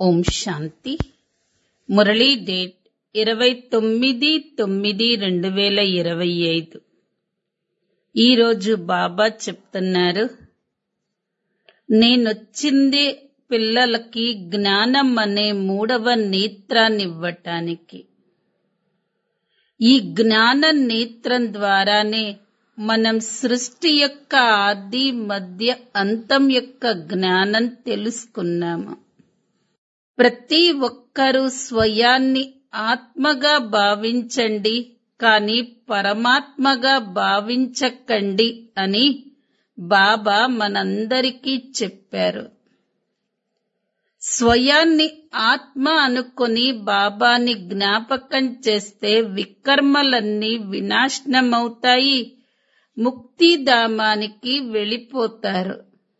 ఓం శాంతి Murali date ఇరవై తొమ్మిది తొమ్మిది రెండు వేల ఇరవై ఐదు ఈరోజు బాబా చెప్తున్నారు నేనొచ్చింది పిల్లలకి జ్ఞానం అనే మూడవ నేత్రాన్నివ్వటానికి ఈ జ్ఞాన నేత్రం ద్వారానే మనం సృష్టి యొక్క ఆది మధ్య అంతం యొక్క జ్ఞానం తెలుసుకున్నాము ప్రతి ఒక్కరూ స్వయాన్ని ఆత్మగా భావించండి కానీ పరమాత్మగా భావించకండి అని బాబా మనందరికీ చెప్పారు స్వయాన్ని ఆత్మ అనుకొని బాబాని జ్ఞాపకం చేస్తే వికర్మలన్నీ వినాశనమవుతాయి ముక్తిధామానికి వెళ్ళిపోతారు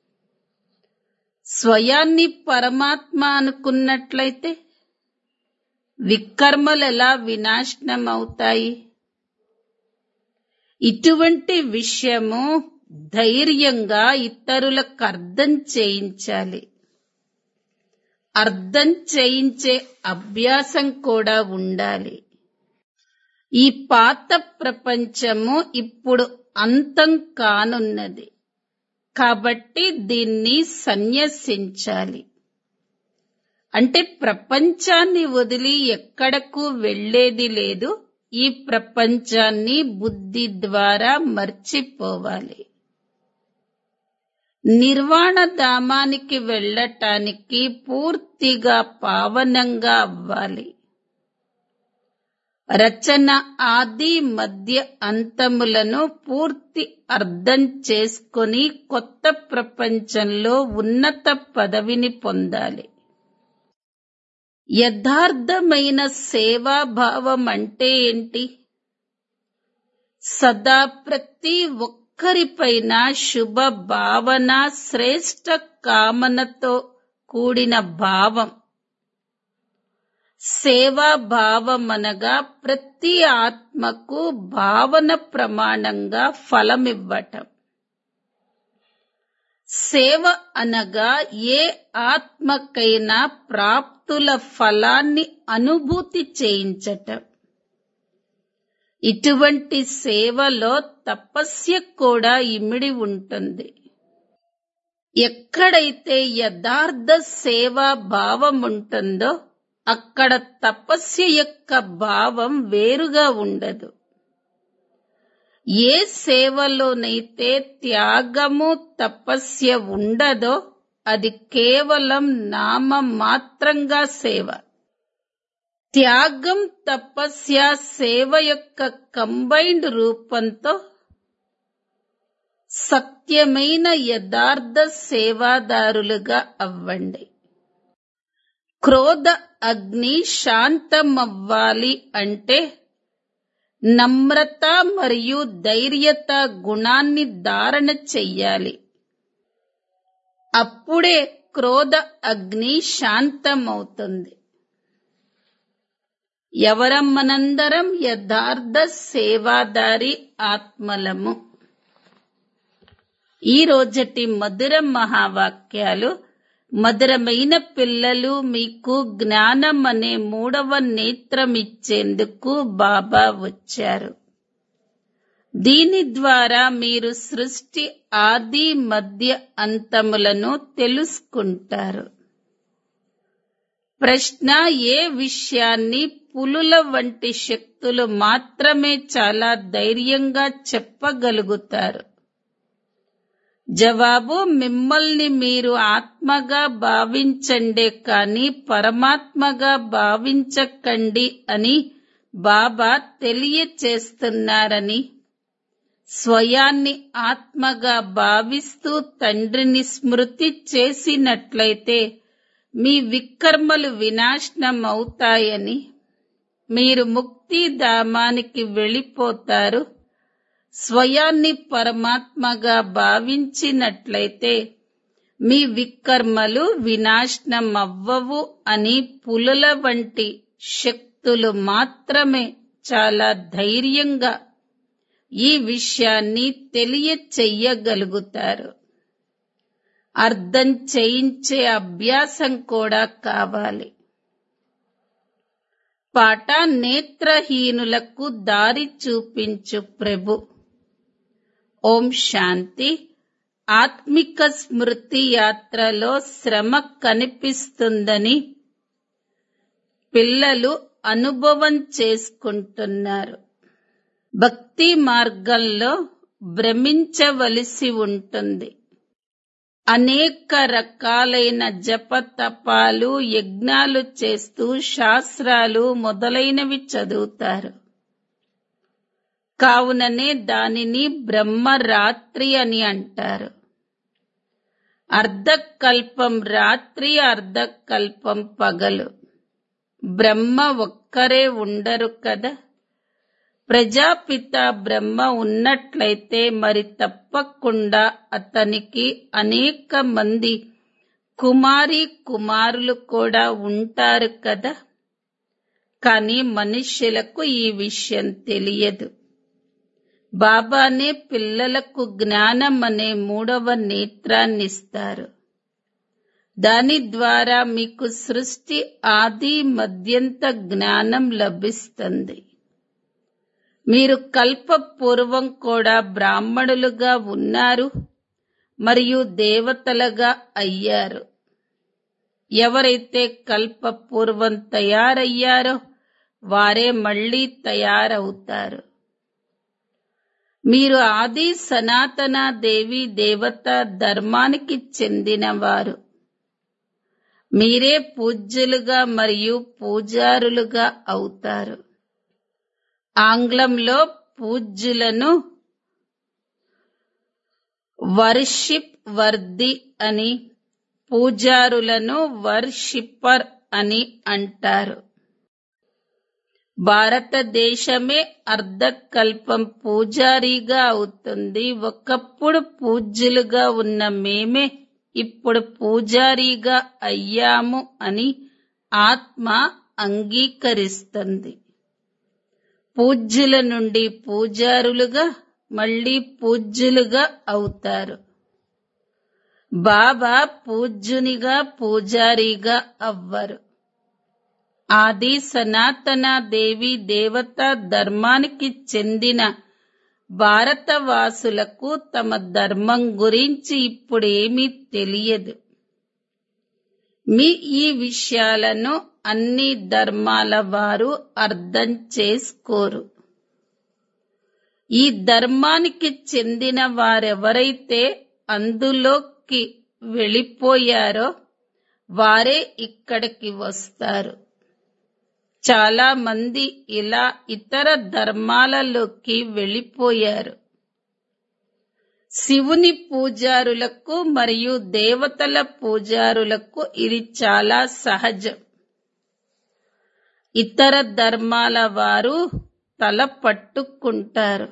స్వయాన్ని పరమాత్మ అనుకున్నట్లయితే వికర్మలు ఎలా వినాశనం అవుతాయి ఇటువంటి విషయము ధైర్యంగా ఇతరులకు అర్థం చేయించాలి అర్థం చేయించే అభ్యాసం కూడా ఉండాలి ఈ పాత ప్రపంచము ఇప్పుడు అంతం కానున్నది కాబట్టి దీన్ని సన్యసించాలి అంటే ప్రపంచాన్ని వదిలి ఎక్కడకు వెళ్లేది లేదు ఈ ప్రపంచాన్ని బుద్ధి ద్వారా మర్చిపోవాలి నిర్వాణ ధామానికి వెళ్ళటానికి పూర్తిగా పావనంగా అవ్వాలి రచన ఆది మధ్య అంతములను పూర్తి అర్థం చేసుకొని కొత్త ప్రపంచంలో ఉన్నత పదవిని పొందాలి యథార్థమైన సేవాభావం అంటే ఏంటి సదా ప్రతి ఒక్కరిపైన శుభ భావన శ్రేష్ట కామనతో కూడిన భావం సేవాభావం అనగా ప్రతి ఆత్మకు భావన ప్రమాణంగా ఫలమివ్వటం సేవ అనగా ఏ ఆత్మకైనా ప్రాప్తుల ఫలాన్ని అనుభూతి చేయించటం ఇటువంటి సేవలో తపస్య కూడా ఇమిడి ఉంటుంది ఎక్కడైతే యథార్థ సేవా భావం ఉంటుందో అక్కడ తపస్య యొక్క భావం వేరుగా ఉండదు ఏ సేవలోనైతే త్యాగము తపస్య ఉండదో అది కేవలం నామ మాత్రంగా సేవ త్యాగం తపస్య సేవ యొక్క కంబైన్డ్ రూపంతో సత్యమైన యథార్థ సేవాదారులుగా అవ్వండి క్రోధ అగ్ని శాంతమవ్వాలి అంటే నమ్రత మరియు ధైర్యత గుణాన్ని ధారణ చెయ్యాలి అప్పుడే క్రోధ అగ్ని శాంతమవుతుంది ఎవరం మనందరం యథార్థ సేవాదారి ఆత్మలము ఈ రోజటి మధుర మహావాక్యాలు మధురమైన పిల్లలు మీకు జ్ఞానం అనే మూడవ నేత్రం ఇచ్చేందుకు బాబా వచ్చారు దీని ద్వారా మీరు సృష్టి ఆది మధ్య అంతములను తెలుసుకుంటారు ప్రశ్న ఏ విషయాన్ని పులుల వంటి శక్తులు మాత్రమే చాలా ధైర్యంగా చెప్పగలుగుతారు జవాబు మిమ్మల్ని మీరు ఆత్మగా భావించండే కాని పరమాత్మగా భావించకండి అని బాబా తెలియచేస్తున్నారని స్వయాన్ని ఆత్మగా భావిస్తూ తండ్రిని స్మృతి చేసినట్లయితే మీ వికర్మలు వినాశనం అవుతాయని మీరు ముక్తిధామానికి వెళ్ళిపోతారు స్వయాన్ని పరమాత్మగా భావించినట్లయితే మీ వికర్మలు వినాశనం అవ్వవు అని పులుల వంటి శక్తులు మాత్రమే చాలా ధైర్యంగా ఈ విషయాన్ని తెలియచెయ్యగలుగుతారు అర్థం చేయించే అభ్యాసం కూడా కావాలి పాట నేత్రహీనులకు దారి చూపించు ప్రభు ఓం శాంతి ఆత్మిక స్మృతి యాత్రలో శ్రమ కనిపిస్తుందని పిల్లలు అనుభవం చేసుకుంటున్నారు భక్తి మార్గంలో భ్రమించవలసి ఉంటుంది అనేక రకాలైన జప తపాలు యజ్ఞాలు చేస్తూ శాస్త్రాలు మొదలైనవి చదువుతారు కావుననే దానిని బ్రహ్మరాత్రి అని అంటారు అర్ధకల్పం రాత్రి అర్ధకల్పం పగలు బ్రహ్మ ఒక్కరే ఉండరు కదా ప్రజాపిత బ్రహ్మ ఉన్నట్లయితే మరి తప్పకుండా అతనికి అనేక మంది కుమారి కుమారులు కూడా ఉంటారు కదా కానీ మనుష్యులకు ఈ విషయం తెలియదు బాబానే పిల్లలకు జ్ఞానం అనే మూడవ నేత్రాన్ని ఇస్తారు దాని ద్వారా మీకు సృష్టి ఆది మధ్యంత జ్ఞానం లభిస్తుంది మీరు కల్పపూర్వం కూడా బ్రాహ్మణులుగా ఉన్నారు మరియు దేవతలుగా అయ్యారు ఎవరైతే కల్పపూర్వం తయారయ్యారో వారే మళ్ళీ తయారవుతారు మీరు ఆది సనాతన దేవి దేవత ధర్మానికి చెందినవారు మీరే పూజ్యులుగా మరియు పూజారులుగా అవుతారు ఆంగ్లంలో పూజ్యులను వర్షిప్ వర్ది అని పూజారులను వర్షిప్పర్ అని అంటారు భారతదేశమే అర్ధకల్పం పూజారిగా అవుతుంది ఒకప్పుడు పూజ్యులుగా ఉన్న మేమే ఇప్పుడు పూజారిగా అయ్యాము అని ఆత్మ అంగీకరిస్తుంది పూజ్యుల నుండి పూజారులుగా మళ్ళీ పూజ్యులుగా అవుతారు బాబా పూజ్యునిగా పూజారిగా అవ్వరు ఆది సనాతన దేవి దేవత ధర్మానికి చెందిన భారతవాసులకు తమ ధర్మం గురించి ఇప్పుడేమీ తెలియదు మీ ఈ విషయాలను అన్ని ధర్మాల వారు అర్థం చేసుకోరు ఈ ధర్మానికి చెందిన వారెవరైతే అందులోకి వెళ్ళిపోయారో వారే ఇక్కడికి వస్తారు చాలా మంది ఇలా ఇతర ధర్మాలలోకి వెళ్ళిపోయారు శివుని పూజారులకు మరియు దేవతల పూజారులకు ఇది చాలా సహజం ఇతర ధర్మాల వారు తల పట్టుకుంటారు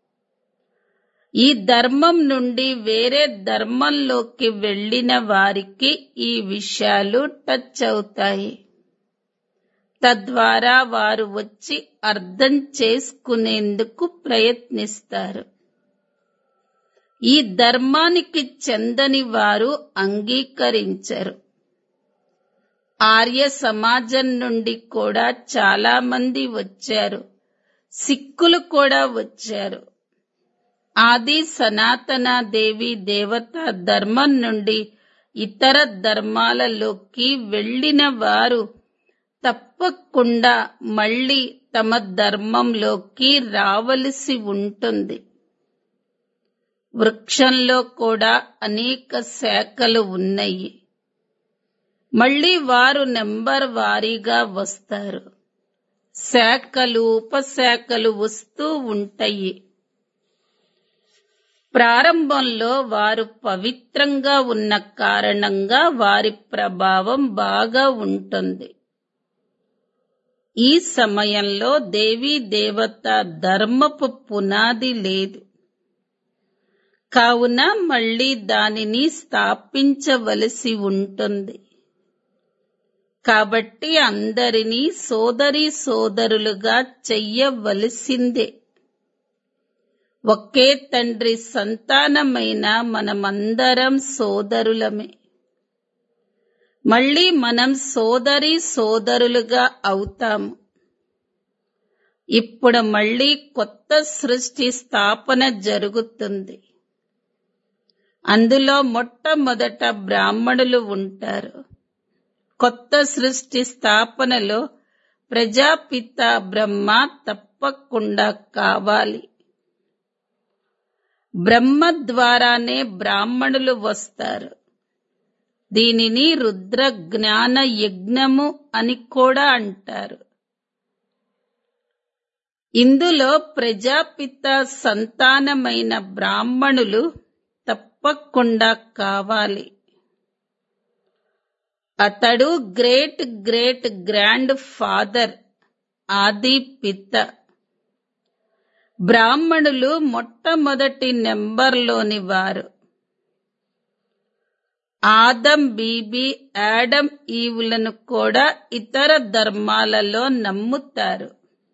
ఈ ధర్మం నుండి వేరే ధర్మంలోకి వెళ్ళిన వారికి ఈ విషయాలు టచ్ అవుతాయి తద్వారా వారు వచ్చి అర్థం చేసుకునేందుకు ప్రయత్నిస్తారు ఈ ధర్మానికి చెందని వారు అంగీకరించరు ఆర్య సమాజం నుండి కూడా చాలా మంది వచ్చారు సిక్కులు కూడా వచ్చారు ఆది సనాతన దేవి దేవత ధర్మం నుండి ఇతర ధర్మాలలోకి వెళ్ళిన వారు తప్పకుండా మళ్ళీ తమ ధర్మంలోకి రావలసి ఉంటుంది వృక్షంలో కూడా అనేక శాఖలు ఉన్నాయి మళ్ళీ వారు నెంబర్ వారీగా వస్తారు శాఖలు ఉపశాఖలు వస్తూ ఉంటాయి ప్రారంభంలో వారు పవిత్రంగా ఉన్న కారణంగా వారి ప్రభావం బాగా ఉంటుంది ఈ సమయంలో దేవీ దేవత ధర్మపు పునాది లేదు కావున మళ్ళీ దానిని స్థాపించవలసి ఉంటుంది కాబట్టి అందరినీ సోదరి సోదరులుగా చెయ్యవలసిందే ఒకే తండ్రి సంతానమైన మనమందరం సోదరులమే మళ్ళీ మనం సోదరి సోదరులుగా అవుతాము ఇప్పుడు మళ్ళీ కొత్త సృష్టి స్థాపన జరుగుతుంది అందులో మొట్టమొదట బ్రాహ్మణులు ఉంటారు కొత్త సృష్టి స్థాపనలో ప్రజాపిత బ్రహ్మ తప్పకుండా కావాలి బ్రహ్మ ద్వారానే బ్రాహ్మణులు వస్తారు దీనిని రుద్ర జ్ఞాన యజ్ఞము అని కూడా అంటారు ఇందులో ప్రజాపిత సంతానమైన బ్రాహ్మణులు తప్పకుండా కావాలి అతడు గ్రేట్ గ్రేట్ గ్రాండ్ ఫాదర్ ఆది పిత బ్రాహ్మణులు మొట్టమొదటి నెంబర్లోని వారు ఆదం బీబీ యాడమ్ ఈవులను కూడా ఇతర ధర్మాలలో నమ్ముతారు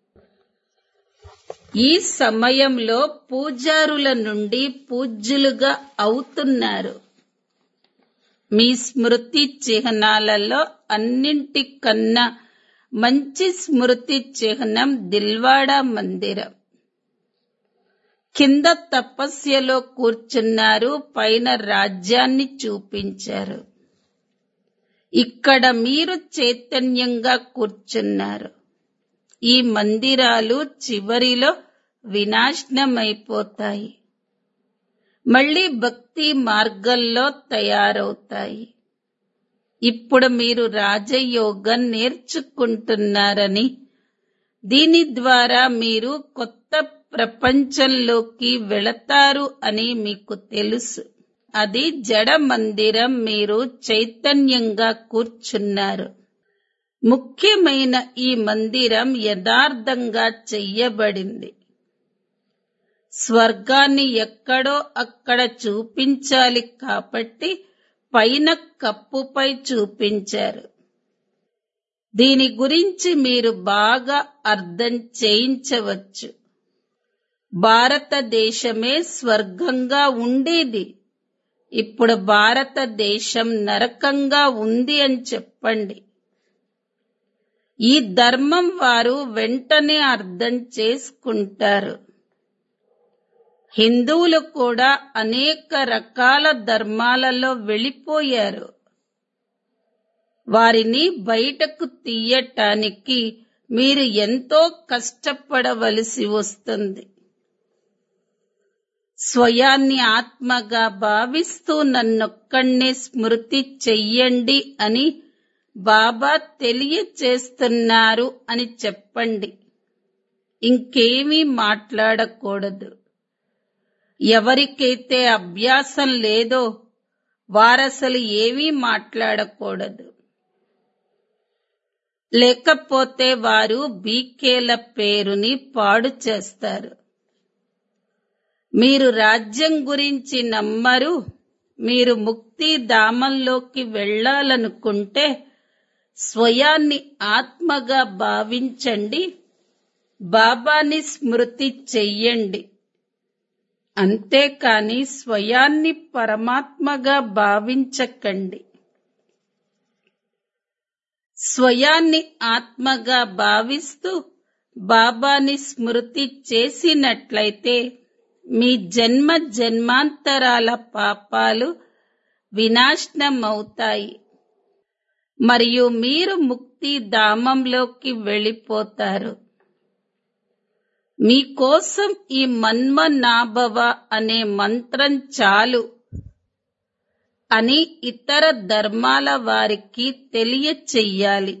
ఈ సమయంలో పూజారుల నుండి పూజ్యులుగా అవుతున్నారు మీ స్మృతి చిహ్నాలలో అన్నింటికన్నా మంచి స్మృతి చిహ్నం దిల్వాడా మందిరం కింద తపస్యలో కూర్చున్నారు పైన రాజ్యాన్ని చూపించారు ఇక్కడ మీరు చైతన్యంగా కూర్చున్నారు ఈ మందిరాలు చివరిలో వినాశనమైపోతాయి మళ్ళీ భక్తి మార్గంలో తయారవుతాయి ఇప్పుడు మీరు రాజయోగం నేర్చుకుంటున్నారని దీని ద్వారా మీరు కొత్త ప్రపంచంలోకి వెళతారు అని మీకు తెలుసు అది జడ మందిరం మీరు చైతన్యంగా కూర్చున్నారు ముఖ్యమైన ఈ మందిరం యథార్థంగా చెయ్యబడింది స్వర్గాన్ని ఎక్కడో అక్కడ చూపించాలి కాబట్టి పైన కప్పుపై చూపించారు దీని గురించి మీరు బాగా అర్థం చేయించవచ్చు భారతదేశమే స్వర్గంగా ఉండేది ఇప్పుడు భారతదేశం నరకంగా ఉంది అని చెప్పండి ఈ ధర్మం వారు వెంటనే అర్థం చేసుకుంటారు హిందువులు కూడా అనేక రకాల ధర్మాలలో వెళ్ళిపోయారు వారిని బయటకు తీయటానికి మీరు ఎంతో కష్టపడవలసి వస్తుంది స్వయాన్ని ఆత్మగా భావిస్తూ నన్నొక్కడినే స్మృతి చెయ్యండి అని బాబా తెలియచేస్తున్నారు అని చెప్పండి ఇంకేమీ మాట్లాడకూడదు ఎవరికైతే అభ్యాసం లేదో వారసలు ఏమీ మాట్లాడకూడదు లేకపోతే వారు బీకేల పేరుని పాడు చేస్తారు మీరు రాజ్యం గురించి నమ్మరు మీరు ముక్తి ధామంలోకి వెళ్ళాలనుకుంటే స్వయాన్ని ఆత్మగా భావించండి బాబాని స్మృతి చెయ్యండి అంతేకాని స్వయాన్ని పరమాత్మగా భావించకండి స్వయాన్ని ఆత్మగా భావిస్తూ బాబాని స్మృతి చేసినట్లయితే మీ జన్మ జన్మాంతరాల పాపాలు వినాశనమవుతాయి మరియు మీరు ముక్తి ధామంలోకి వెళ్ళిపోతారు మీకోసం ఈ మన్మనాభవ అనే మంత్రం చాలు అని ఇతర ధర్మాల వారికి తెలియచెయ్యాలి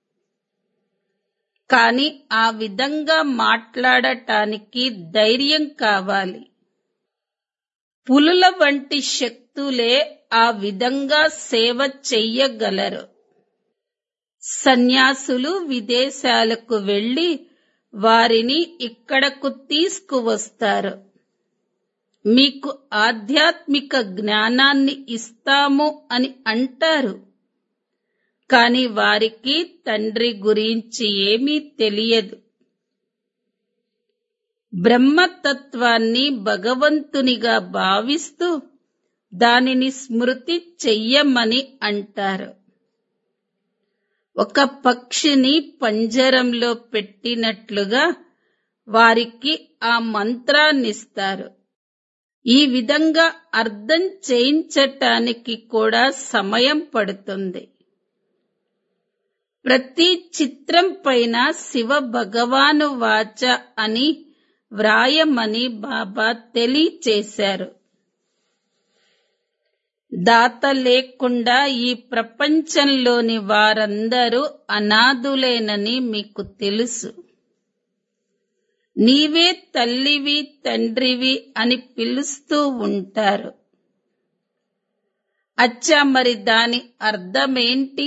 కాని ఆ విధంగా మాట్లాడటానికి ధైర్యం కావాలి పులుల వంటి శక్తులే ఆ విధంగా సేవ చెయ్యగలరు సన్యాసులు విదేశాలకు వెళ్లి వారిని ఇక్కడకు తీసుకువస్తారు మీకు ఆధ్యాత్మిక జ్ఞానాన్ని ఇస్తాము అని అంటారు కాని వారికి తండ్రి గురించి ఏమీ తెలియదు బ్రహ్మతత్వాన్ని భగవంతునిగా భావిస్తూ దానిని స్మృతి చెయ్యమని అంటారు ఒక పక్షిని పంజరంలో పెట్టినట్లుగా వారికి ఆ మంత్రాన్నిస్తారు ఈ విధంగా అర్థం చేయించటానికి కూడా సమయం పడుతుంది ప్రతి చిత్రం పైన శివ భగవాను వాచ అని వ్రాయమని బాబా తెలియచేశారు దాత లేకుండా ఈ ప్రపంచంలోని వారందరూ అనాథులేనని మీకు తెలుసు నీవే తల్లివి తండ్రివి అని పిలుస్తూ ఉంటారు అచ్చా మరి దాని అర్థమేంటి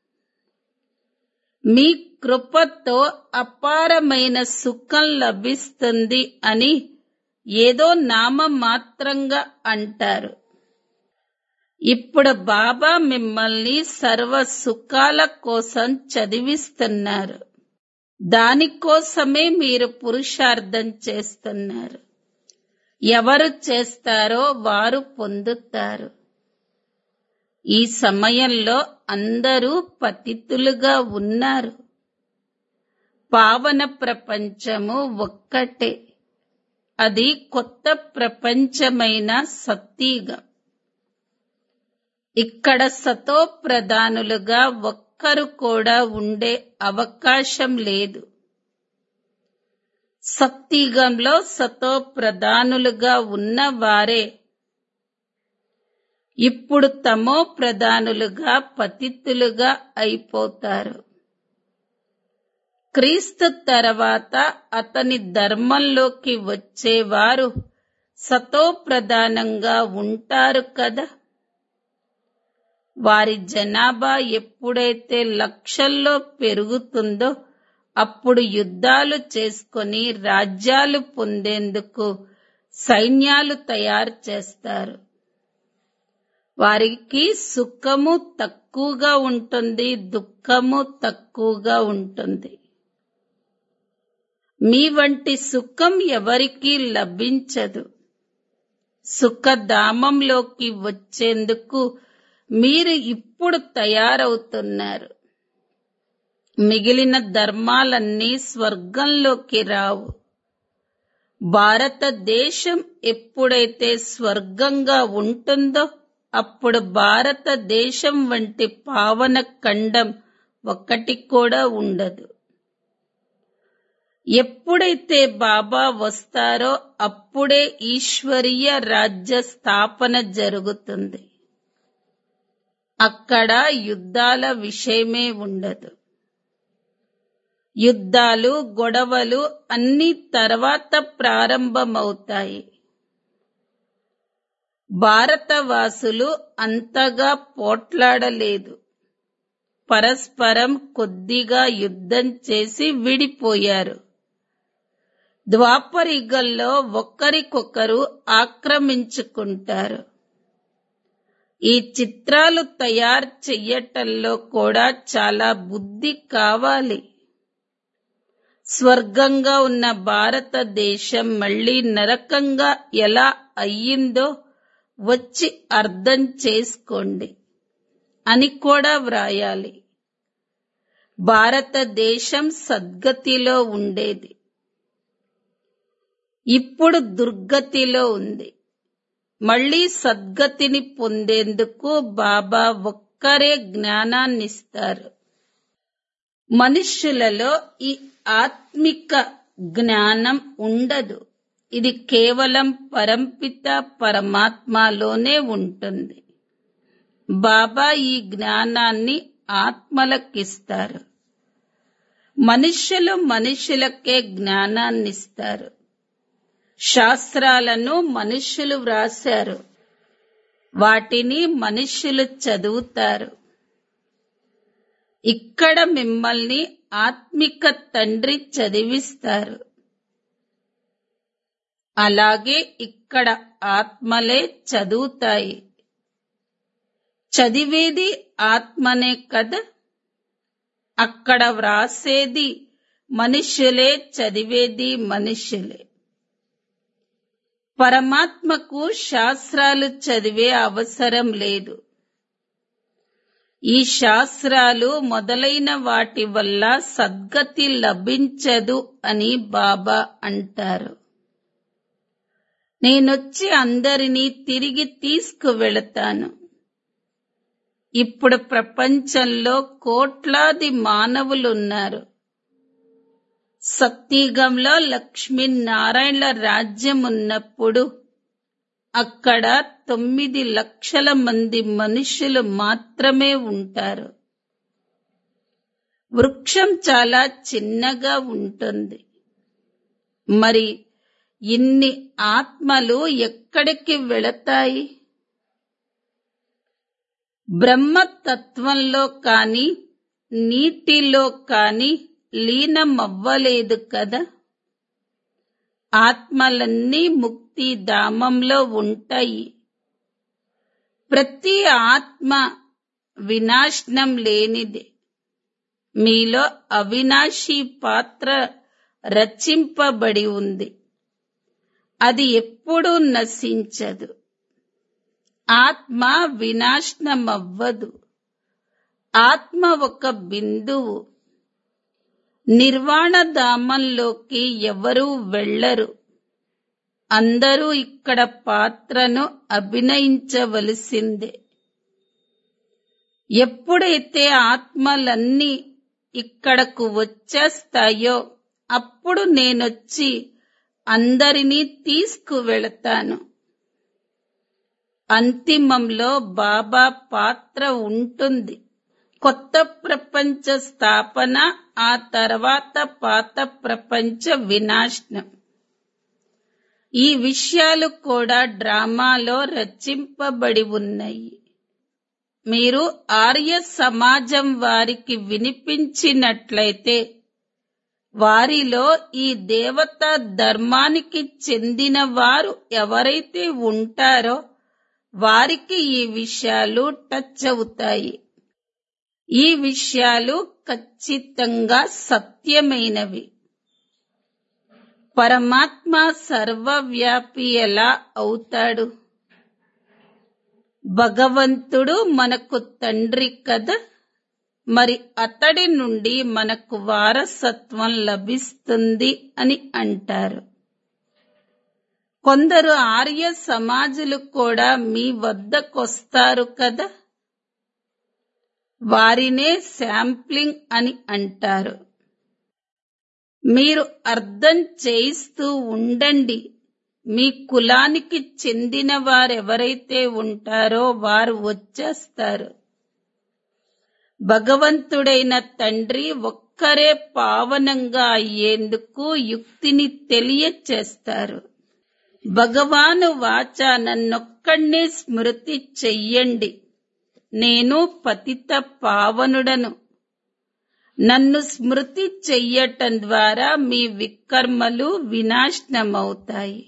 మీ కృపతో అపారమైన సుఖం లభిస్తుంది అని ఏదో నామమాత్రంగా అంటారు ఇప్పుడు బాబా మిమ్మల్ని సర్వ సుఖాల కోసం చదివిస్తున్నారు దానికోసమే మీరు పురుషార్థం చేస్తున్నారు ఎవరు చేస్తారో వారు పొందుతారు ఈ సమయంలో అందరూ పతితులుగా ఉన్నారు పావన ప్రపంచము ఒక్కటే అది కొత్త ప్రపంచమైన సత్తిగా ఇక్కడ సతో ప్రధానులుగా ఒక్కరు కూడా ఉండే అవకాశం లేదు సత్తిగంలో సతో ప్రధానులుగా ఉన్న వారే ఇప్పుడు తమో ప్రధానులుగా పతితులుగా అయిపోతారు క్రీస్తు తర్వాత అతని ధర్మంలోకి వచ్చేవారు సతో ప్రధానంగా ఉంటారు కదా వారి జనాభా ఎప్పుడైతే లక్షల్లో పెరుగుతుందో అప్పుడు యుద్ధాలు చేసుకొని రాజ్యాలు పొందేందుకు సైన్యాలు తయారు చేస్తారు వారికి సుఖము తక్కువగా ఉంటుంది దుఃఖము తక్కువగా ఉంటుంది మీ వంటి సుఖం ఎవరికీ లభించదు సుఖధామంలోకి వచ్చేందుకు మీరు ఇప్పుడు తయారవుతున్నారు మిగిలిన ధర్మాలన్నీ స్వర్గంలోకి రావు భారతదేశం ఎప్పుడైతే స్వర్గంగా ఉంటుందో అప్పుడు భారతదేశం వంటి పావన ఖండం ఒక్కటి కూడా ఉండదు ఎప్పుడైతే బాబా వస్తారో అప్పుడే ఈశ్వరీయ రాజ్య స్థాపన జరుగుతుంది అక్కడ యుద్ధాల విషయమే ఉండదు యుద్ధాలు గొడవలు అన్ని తర్వాత ప్రారంభమవుతాయి భారతవాసులు అంతగా పోట్లాడలేదు పరస్పరం కొద్దిగా యుద్ధం చేసి విడిపోయారు ద్వాపరిగల్లో ఒకరికొకరు ఆక్రమించుకుంటారు ఈ చిత్రాలు తయారు చెయ్యటంలో కూడా చాలా బుద్ధి కావాలి స్వర్గంగా ఉన్న భారతదేశం మళ్ళీ నరకంగా ఎలా అయ్యిందో వచ్చి అర్థం చేసుకోండి అని కూడా వ్రాయాలి భారతదేశం సద్గతిలో ఉండేది ఇప్పుడు దుర్గతిలో ఉంది మళ్ళీ సద్గతిని పొందేందుకు బాబా ఒక్కరే జ్ఞానాన్నిస్తారు మనుష్యులలో ఈ ఆత్మిక జ్ఞానం ఉండదు ఇది కేవలం పరంపిత పరమాత్మలోనే ఉంటుంది బాబా ఈ జ్ఞానాన్ని ఆత్మలకిస్తారు మనుష్యులు మనుషులకే జ్ఞానాన్నిస్తారు శాస్త్రాలను మనుష్యులు వ్రాశారు వాటిని మనుష్యులు చదువుతారు ఇక్కడ మిమ్మల్ని ఆత్మిక తండ్రి చదివిస్తారు అలాగే ఇక్కడ ఆత్మలే చదువుతాయి చదివేది ఆత్మనే కదా అక్కడ వ్రాసేది మనుష్యులే చదివేది మనుష్యులే పరమాత్మకు శాస్త్రాలు చదివే అవసరం లేదు ఈ శాస్త్రాలు మొదలైన వాటి వల్ల సద్గతి లభించదు అని బాబా అంటారు నేనొచ్చి అందరినీ తిరిగి తీసుకువెళతాను ఇప్పుడు ప్రపంచంలో కోట్లాది మానవులున్నారు సత్యగంలో లక్ష్మీనారాయణల రాజ్యం ఉన్నప్పుడు అక్కడ తొమ్మిది లక్షల మంది మనుషులు మాత్రమే ఉంటారు వృక్షం చాలా చిన్నగా ఉంటుంది మరి ఇన్ని ఆత్మలు ఎక్కడికి వెళతాయి బ్రహ్మతత్వంలో కాని నీటిలో కాని లీనమవ్వలేదు కదా ఆత్మలన్నీ ముక్తి ధామంలో ఉంటాయి ప్రతి ఆత్మ వినాశనం లేనిది మీలో అవినాశి పాత్ర రచింపబడి ఉంది అది ఎప్పుడూ నశించదు ఆత్మ వినాశనమవ్వదు ఆత్మ ఒక బిందువు నిర్వాణ ధామంలోకి ఎవరూ వెళ్లరు అందరూ ఇక్కడ పాత్రను అభినయించవలసిందే ఎప్పుడైతే ఆత్మలన్నీ ఇక్కడకు వచ్చేస్తాయో అప్పుడు నేనొచ్చి అందరినీ తీసుకువెళతాను అంతిమంలో బాబా పాత్ర ఉంటుంది కొత్త ప్రపంచ స్థాపన ఆ తర్వాత పాత ప్రపంచ వినాశనం ఈ విషయాలు కూడా డ్రామాలో రచింపబడి ఉన్నాయి మీరు ఆర్య సమాజం వారికి వినిపించినట్లయితే వారిలో ఈ దేవతా ధర్మానికి చెందిన వారు ఎవరైతే ఉంటారో వారికి ఈ విషయాలు టచ్ అవుతాయి ఈ విషయాలు ఖచ్చితంగా సత్యమైనవి పరమాత్మ సర్వవ్యాపి ఎలా అవుతాడు భగవంతుడు మనకు తండ్రి కదా మరి అతడి నుండి మనకు వారసత్వం లభిస్తుంది అని అంటారు కొందరు ఆర్య సమాజులు కూడా మీ వద్దకొస్తారు కదా వారినే శాంప్లింగ్ అని అంటారు మీరు అర్థం చేయిస్తూ ఉండండి మీ కులానికి చెందిన వారెవరైతే ఉంటారో వారు వచ్చేస్తారు భగవంతుడైన తండ్రి ఒక్కరే పావనంగా అయ్యేందుకు యుక్తిని తెలియచేస్తారు భగవాను వాచ నన్నొక్కడినే స్మృతి చెయ్యండి నేను పతిత పావనుడను నన్ను స్మృతి చెయ్యటం ద్వారా మీ వికర్మలు వినాశనమవుతాయి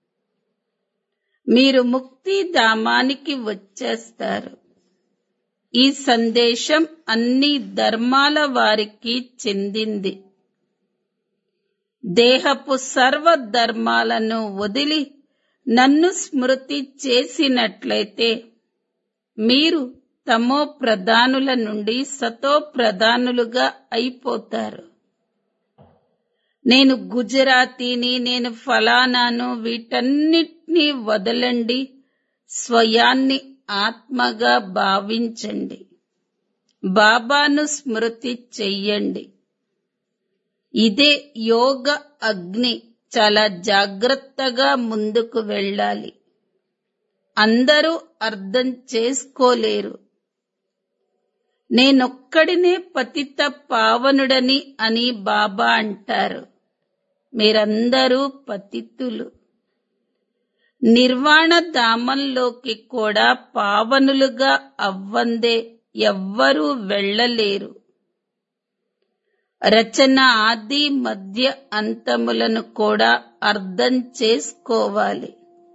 మీరు ముక్తి ధామానికి వచ్చేస్తారు ఈ సందేశం అన్ని ధర్మాల వారికి చెందింది దేహపు సర్వ ధర్మాలను వదిలి నన్ను స్మృతి చేసినట్లయితే మీరు తమో ప్రధానుల నుండి సతో ప్రధానులుగా అయిపోతారు నేను గుజరాతీని నేను ఫలానాను వీటన్నిటినీ వదలండి స్వయాన్ని ఆత్మగా భావించండి బాబాను స్మృతి చెయ్యండి ఇదే యోగ అగ్ని చాలా జాగ్రత్తగా ముందుకు వెళ్ళాలి అందరూ అర్థం చేసుకోలేరు నేనొక్కడినే పతిత పావనుడని అని బాబా అంటారు మీరందరూ పతితులు నిర్వాణ ధామంలోకి కూడా పావనులుగా అవ్వందే ఎవ్వరూ వెళ్ళలేరు రచన ఆది మధ్య అంతములను కూడా అర్థం చేసుకోవాలి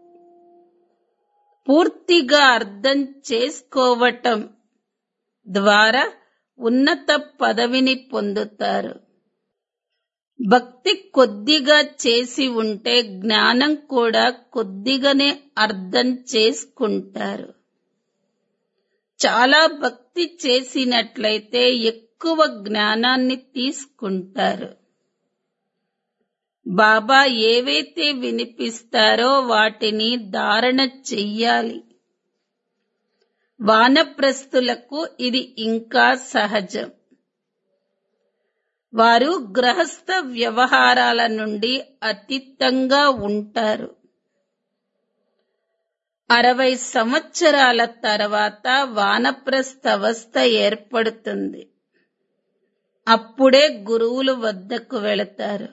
పూర్తిగా అర్థం చేసుకోవటం ద్వారా ఉన్నత పదవిని పొందుతారు భక్తి కొద్దిగా చేసి ఉంటే జ్ఞానం కూడా కొద్దిగానే అర్థం చేసుకుంటారు చాలా భక్తి చేసినట్లయితే ఎక్కువ జ్ఞానాన్ని తీసుకుంటారు బాబా ఏవైతే వినిపిస్తారో వాటిని ధారణ చెయ్యాలి వానప్రస్తులకు ఇది ఇంకా సహజం వారు గ్రహస్థ వ్యవహారాల నుండి అతీతంగా ఉంటారు అరవై సంవత్సరాల తర్వాత వానప్రస్థ అవస్థ ఏర్పడుతుంది అప్పుడే గురువుల వద్దకు వెళతారు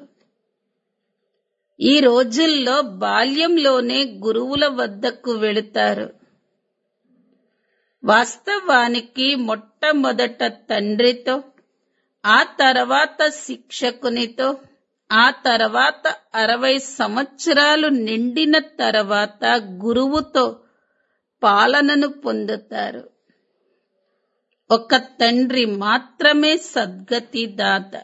ఈ రోజుల్లో బాల్యంలోనే గురువుల వద్దకు వెళుతారు వాస్తవానికి మొట్టమొదట తండ్రితో ఆ తర్వాత శిక్షకునితో ఆ తర్వాత అరవై సంవత్సరాలు నిండిన తర్వాత గురువుతో పాలనను పొందుతారు ఒక తండ్రి మాత్రమే సద్గతి దాత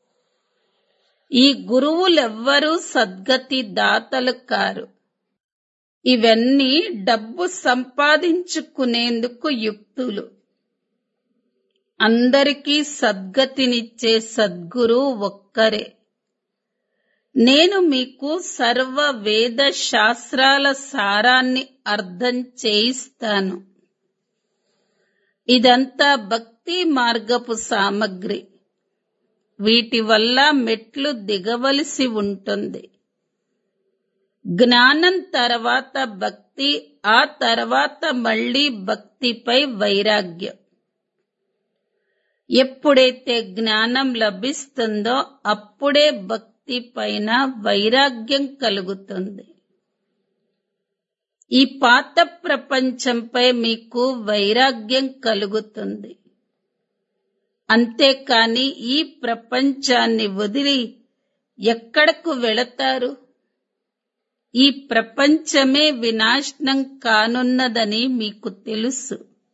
ఈ గురువులెవ్వరూ సద్గతి దాతలు కారు ఇవన్నీ డబ్బు సంపాదించుకునేందుకు యుక్తులు అందరికీ సద్గతినిచ్చే సద్గురు ఒక్కరే నేను మీకు సర్వ వేద శాస్త్రాల సారాన్ని అర్థం చేయిస్తాను ఇదంతా భక్తి మార్గపు సామగ్రి వీటి వల్ల మెట్లు దిగవలసి ఉంటుంది జ్ఞానం తర్వాత భక్తి ఆ తర్వాత మళ్ళీ భక్తిపై వైరాగ్యం ఎప్పుడైతే జ్ఞానం లభిస్తుందో అప్పుడే భక్తి పైన వైరాగ్యం కలుగుతుంది ఈ పాత ప్రపంచంపై మీకు వైరాగ్యం కలుగుతుంది అంతేకాని ఈ ప్రపంచాన్ని వదిలి ఎక్కడకు వెళతారు ఈ ప్రపంచమే వినాశనం కానున్నదని మీకు తెలుసు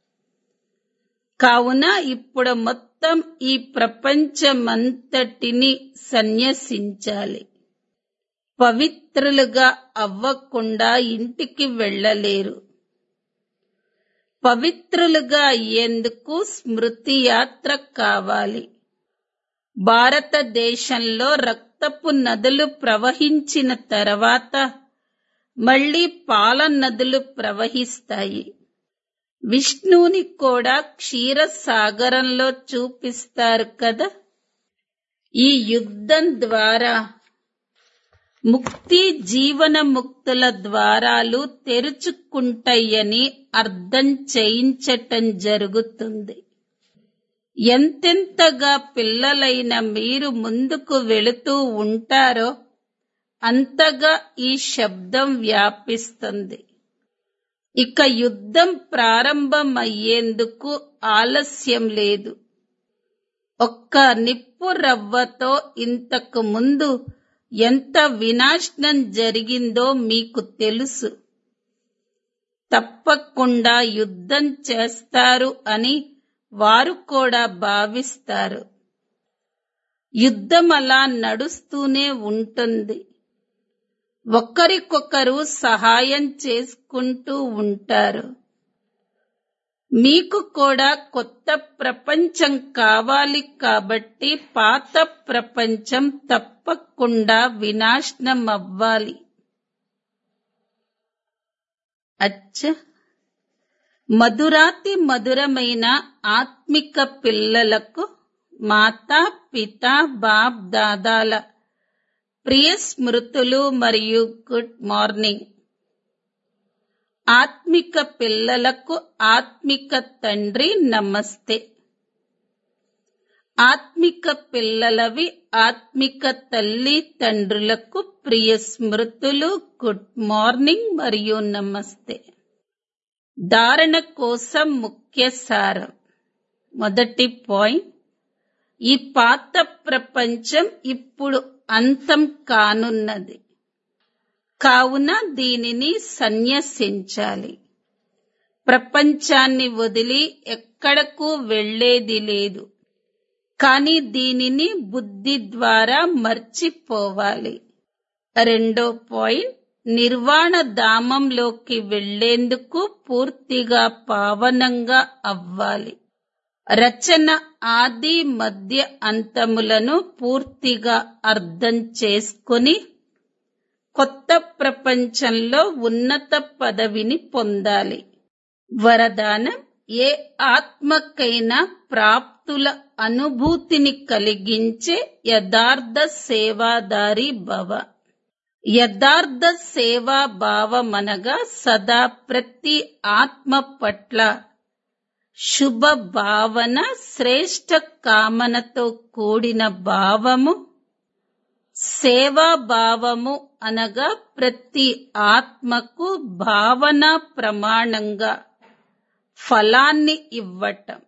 కావున ఇప్పుడు మొత్తం ఈ ప్రపంచమంతటిని సన్యసించాలి పవిత్రులుగా అవ్వకుండా ఇంటికి వెళ్ళలేరు పవిత్రులుగా అయ్యేందుకు స్మృతి యాత్ర కావాలి భారతదేశంలో రక్తపు నదులు ప్రవహించిన తర్వాత మళ్ళీ పాల నదులు ప్రవహిస్తాయి విష్ణువుని కూడా క్షీర సాగరంలో చూపిస్తారు కదా ఈ యుద్ధం ద్వారా ముక్తి జీవన ముక్తుల ద్వారాలు తెరుచుకుంటాయని అర్థం చేయించటం జరుగుతుంది ఎంతెంతగా పిల్లలైన మీరు ముందుకు వెళుతూ ఉంటారో అంతగా ఈ శబ్దం వ్యాపిస్తుంది ఇక యుద్ధం ప్రారంభమయ్యేందుకు ఆలస్యం లేదు ఒక్క నిప్పు రవ్వతో ఇంతకు ముందు ఎంత వినాశనం జరిగిందో మీకు తెలుసు తప్పకుండా యుద్ధం చేస్తారు అని వారు కూడా భావిస్తారు యుద్ధం అలా నడుస్తూనే ఉంటుంది ఒకరికొకరు సహాయం చేసుకుంటూ ఉంటారు మీకు కూడా కొత్త ప్రపంచం కావాలి కాబట్టి పాత ప్రపంచం తప్పకుండా వినాశనం అవ్వాలి అచ్చ మధురాతి మధురమైన ఆత్మిక పిల్లలకు మాతా పిత బాప్ దాదాల ప్రియ స్మృతులు మరియు గుడ్ మార్నింగ్ ఆత్మిక పిల్లలకు ఆత్మిక తండ్రి నమస్తే ఆత్మిక పిల్లలవి ఆత్మిక తల్లి తండ్రులకు ప్రియ స్మృతులు గుడ్ మార్నింగ్ మరియు నమస్తే ధారణ కోసం ముఖ్య సారం మొదటి పాయింట్ ఈ పాత ప్రపంచం ఇప్పుడు అంతం కానున్నది కావున దీనిని సన్యసించాలి ప్రపంచాన్ని వదిలి ఎక్కడకు వెళ్లేది లేదు కానీ దీనిని బుద్ధి ద్వారా మర్చిపోవాలి రెండో పాయింట్ నిర్వాణ ధామంలోకి వెళ్లేందుకు పూర్తిగా పావనంగా అవ్వాలి రచన ఆది మధ్య అంతములను పూర్తిగా అర్థం చేసుకుని కొత్త ప్రపంచంలో ఉన్నత పదవిని పొందాలి వరదానం ఏ ఆత్మకైనా ప్రాప్తుల అనుభూతిని కలిగించే యథార్థ సేవాదారి భవ యథార్థ సేవా భావమనగా సదా ప్రతి ఆత్మ పట్ల శుభ భావన శ్రేష్ట కామనతో కూడిన భావము సేవా భావము అనగా ప్రతి ఆత్మకు భావన ప్రమాణంగా ఫలాన్ని ఇవ్వటం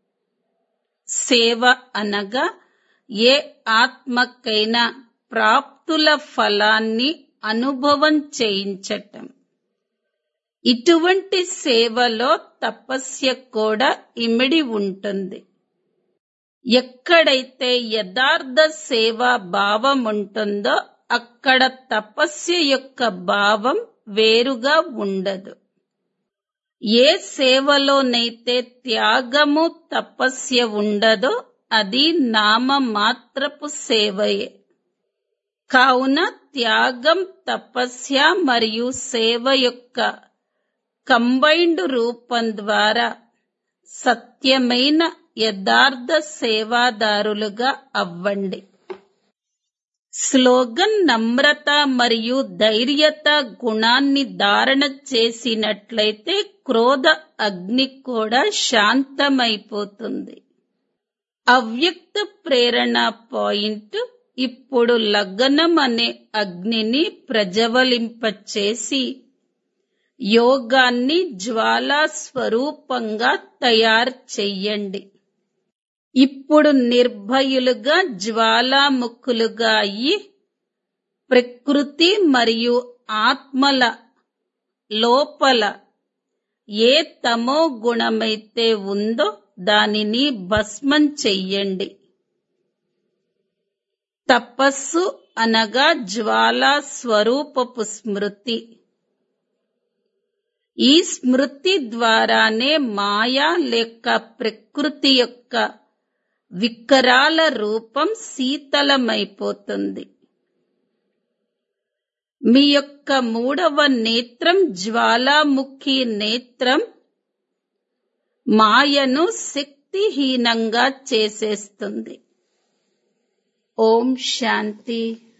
సేవ అనగా ఏ ఆత్మకైనా ప్రాప్తుల ఫలాన్ని అనుభవం చేయించటం ఇటువంటి సేవలో తపస్య కూడా ఇమిడి ఉంటుంది ఎక్కడైతే యథార్థ సేవా భావం ఉంటుందో అక్కడ తపస్య యొక్క భావం వేరుగా ఉండదు ఏ సేవలోనైతే త్యాగము తపస్య ఉండదో అది నామమాత్రపు సేవయే కావున త్యాగం తపస్య మరియు సేవ యొక్క కంబైన్డ్ రూపం ద్వారా సత్యమైన యథార్థ సేవాదారులుగా అవ్వండి స్లోగన్ నమ్రత మరియు ధైర్యత గుణాన్ని ధారణ చేసినట్లయితే క్రోధ అగ్ని కూడా శాంతమైపోతుంది అవ్యక్త ప్రేరణ పాయింట్ ఇప్పుడు లగ్నం అనే అగ్నిని ప్రజ్వలింపచేసి యోగాన్ని జ్వాలా స్వరూపంగా తయారు చెయ్యండి ఇప్పుడు నిర్భయులుగా జ్వాలాముఖులుగా అయ్యి ప్రకృతి మరియు ఆత్మల లోపల ఏ తమో గుణమైతే ఉందో దానిని భస్మం చెయ్యండి తపస్సు అనగా జ్వాలా స్వరూపపు స్మృతి ఈ స్మృతి ద్వారానే మాయా లేక ప్రకృతి యొక్క వికరాల రూపం శీతలమైపోతుంది మీ యొక్క మూడవ నేత్రం జ్వాలాముఖి నేత్రం మాయను శక్తిహీనంగా చేసేస్తుంది ఓం శాంతి